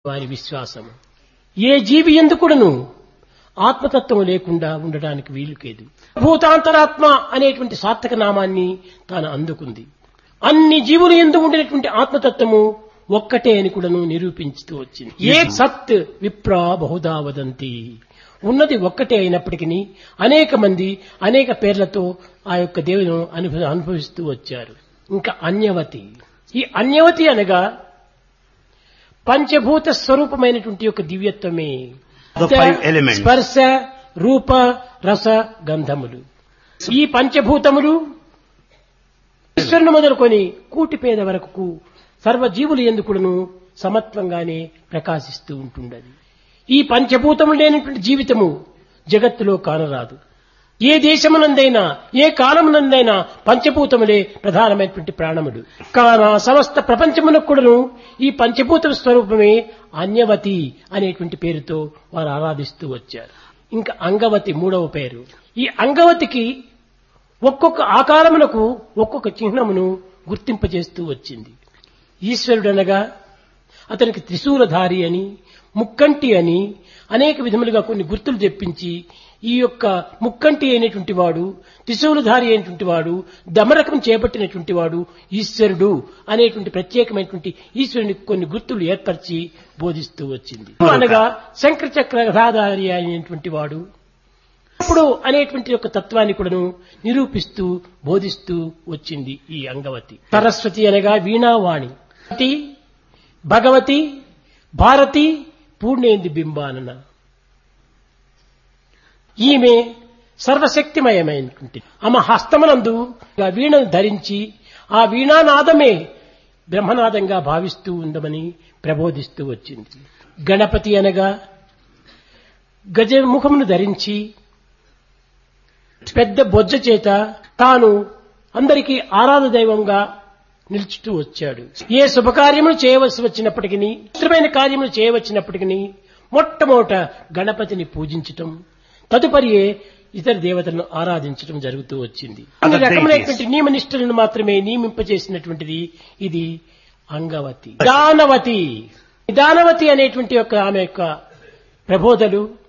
వారి విశ్వాసము ఏ జీవి ఎందుకుడను ఆత్మతత్వం లేకుండా ఉండడానికి వీలు లేదు భూతాంతరాత్మ అనేటువంటి సార్థక నామాన్ని తాను అందుకుంది అన్ని జీవులు ఎందు ఉండినటువంటి ఆత్మతత్వము ఒక్కటే అని కూడాను నిరూపించుతూ వచ్చింది ఏ సత్ విప్రా బహుదా వదంతి ఉన్నది ఒక్కటే అయినప్పటికీ అనేక మంది అనేక పేర్లతో ఆ యొక్క దేవుని అనుభవ అనుభవిస్తూ వచ్చారు ఇంకా అన్యవతి ఈ అన్యవతి అనగా పంచభూత స్వరూపమైనటువంటి యొక్క దివ్యత్వమే The five elements. స్పర్శ రూప రస గంధములు ఈ పంచభూతములు ఈశ్వరుని మొదలుకొని కూటి పేద వరకు సర్వజీవులు ఎందుకును సమత్వంగానే ప్రకాశిస్తూ ఉంటుండది ఈ పంచభూతములు లేనటువంటి జీవితము జగత్తులో కానరాదు ఏ దేశమునందైనా ఏ కాలమునందైనా పంచభూతములే ప్రధానమైనటువంటి ప్రాణములు కాన సమస్త ప్రపంచమునకు కూడాను ఈ పంచభూత స్వరూపమే అన్యవతి అనేటువంటి పేరుతో వారు ఆరాధిస్తూ వచ్చారు ఇంకా అంగవతి మూడవ పేరు ఈ అంగవతికి ఒక్కొక్క ఆకారమునకు ఒక్కొక్క చిహ్నమును గుర్తింపజేస్తూ వచ్చింది ఈశ్వరుడనగా అతనికి త్రిశూలధారి అని ముక్కంటి అని అనేక విధములుగా కొన్ని గుర్తులు తెప్పించి ఈ యొక్క ముక్కంటి అయినటువంటి వాడు త్రిశూలధారి అయినటువంటి వాడు దమరకం చేపట్టినటువంటి వాడు ఈశ్వరుడు అనేటువంటి ప్రత్యేకమైనటువంటి ఈశ్వరునికి కొన్ని గుర్తులు ఏర్పరిచి బోధిస్తూ వచ్చింది అనగా శంకర చక్రధారి అయినటువంటి వాడు ఇప్పుడు అనేటువంటి యొక్క తత్వాన్ని కూడాను నిరూపిస్తూ బోధిస్తూ వచ్చింది ఈ అంగవతి సరస్వతి అనగా వీణావాణి సరస్వతి, భగవతి భారతి పూర్ణేంది బింబానన ఈమె సర్వశక్తిమయమైనటువంటి ఆమె హస్తమునందు ఆ వీణను ధరించి ఆ వీణానాదమే బ్రహ్మనాదంగా భావిస్తూ ఉందమని ప్రబోధిస్తూ వచ్చింది గణపతి అనగా గజముఖమును ధరించి పెద్ద బొజ్జ చేత తాను అందరికీ ఆరాధ దైవంగా నిలుచుతూ వచ్చాడు ఏ శుభకార్యములు చేయవలసి వచ్చినప్పటికీ ఇష్టమైన కార్యములు చేయవచ్చినప్పటికీ మొట్టమొదట గణపతిని పూజించటం తదుపరి ఇతర దేవతలను ఆరాధించడం జరుగుతూ వచ్చింది అన్ని Other రకములైనటువంటి నియమనిష్టలను మాత్రమే నియమింపజేసినటువంటిది ఇది అంగవతి దానవతి దానవతి అనేటువంటి యొక్క ఆమె యొక్క ప్రబోధలు